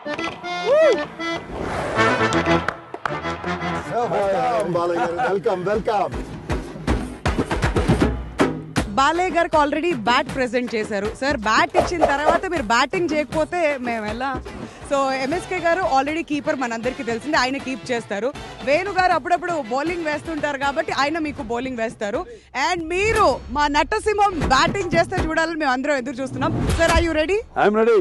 బాలయ్య గారు welcome welcome Balayya గారికి already bat present చేశారు సార్ బ్యాట్ ఇచ్చిన తర్వాత మీరు బ్యాటింగ్ చేయకపోతే మేము ఎలా so MSK garu already keeper మనందరికీ తెలిసింది ఆయన కీప్ చేస్తారు వేణు గారు అప్పుడప్పుడు బౌలింగ్ వేస్తుంటారు కాబట్టి ఆయన మీకు బౌలింగ్ వేస్తారు అండ్ మీరు మా నట్టసింహం బ్యాటింగ్ చేస్తే చూడాలని మేము అందరం ఎదురు చూస్తున్నాం sir I you ready I'm ready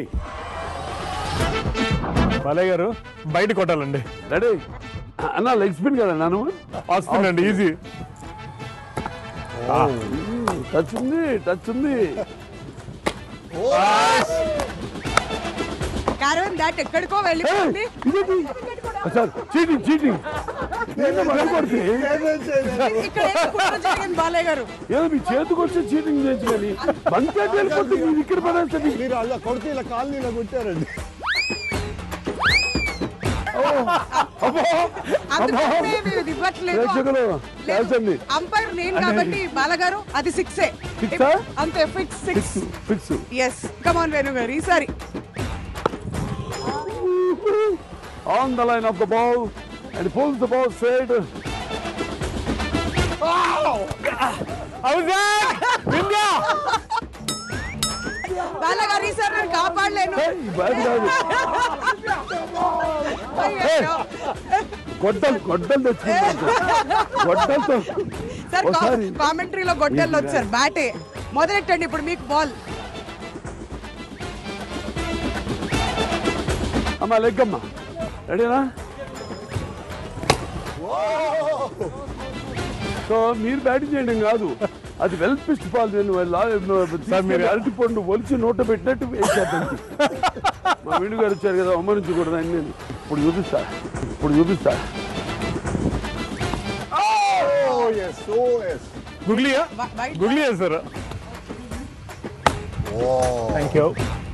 Balayya garu బయట కొట్టాలండి రెడీ అన్న లెగ్ స్పిన్ కదా నన్ను వస్తుందండి ఈజీ టచ్ ఉంది టచ్ ఉంది క్యారవన్ దాట్ ఎక్కడికో వెళ్ళిపోయింది సార్ చీటింగ్ చీటింగ్ కొడితే ఇక్కడ ఏదో కుట్ర జరిగింది బాలయ్య గారు ఏదో మీ చేతికి వచ్చి చీటింగ్ చేయొచ్చు కానీ బంకెట్ వెళ్ళిపోతే మీరు ఇక్కడ పడేస్తుంది మీరు అలా కొడితే ఇలా కాలనీలో కొట్టారండి అందుకనే మేము ఇది ఇవ్వట్లేదు ప్రేక్షకులు కాల్చండి అంపైర్ నేను కాబట్టి బాలగారు అది సిక్సే Six ఆ? అంతే fix six fix yes come on Venu garu ఈసారి on the line of the ball and pull the ball straight బాలగారు ఈసారి నేను కాపాడలేను బ్యాట్ కాదు అయ్యయ్యో. గొడ్డలు గొడ్డలు తెచ్చుకుంటారు గొడ్డలతో సార్ ఒకసారి కామెంటరీలో గొడ్డల్లో వచ్చారు బ్యాటే మొదలెట్టండి ఇప్పుడు మీకు బాల్ అమ్మా లెగ్గమ్మా రెడీనా సో మీరు బ్యాటింగ్ చేయడం కాదు అది వెల్ పిస్ట్ బాల్ నేను సార్, మీరు- అరటి పండు ఒలిచి నోట పెట్టినట్టు వేసేద్దాం మా వీడు గారు వచ్చారు కదా అమ్మరించకూడదు అని నేను ఇప్పుడు చూపిస్తా ఇప్పుడు చూపిస్తా ఓ ఎస్ ఓ ఎస్ గుగ్లియా వ- వైట్ గుగ్లియా సార్ ఓ థ్యాంక్ యూ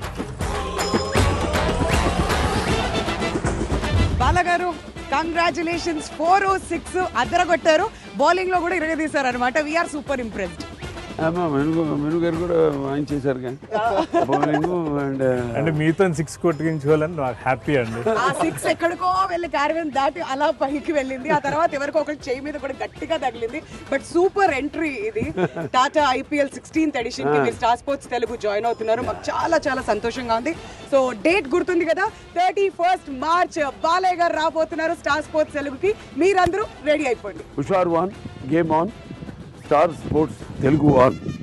బాలగారు కంగ్రాచులేషన్స్ ఫోర్ సిక్స్ అద్దరగొట్టారు బౌలింగ్ లో కూడా ఇరగదీశారు అనమాట వీఆర్ సూపర్ ఇంప్రెస్డ్ అమ్మా మెను మెను గారు కూడా వాయించేశారు కానీ బౌలింగ్ అండ్ అంటే మీతో సిక్స్ కొట్టించుకోవాలని నాకు హ్యాపీ అండి ఆ సిక్స్ ఎక్కడికో వెళ్ళి క్యారవెన్ దాటి అలా పైకి వెళ్ళింది ఆ తర్వాత ఎవరికో ఒకటి చేయి మీద కూడా గట్టిగా తగిలింది బట్ సూపర్ ఎంట్రీ ఇది టాటా ఐపీఎల్ సిక్స్టీన్త్ ఎడిషన్ కి మీరు స్టార్ స్పోర్ట్స్ తెలుగు జాయిన్ అవుతున్నారు మాకు చాలా చాలా సంతోషంగా ఉంది సో డేట్ గుర్తుంది కదా థర్టీ ఫస్ట్ మార్చ్ బాలయ్య గారు రాబోతున్నారు స్టార్ స్పోర్ట్స్ తెలుగుకి మీరందరూ రెడీ అయిపోండి హుషార్ one game on star sports Telugu on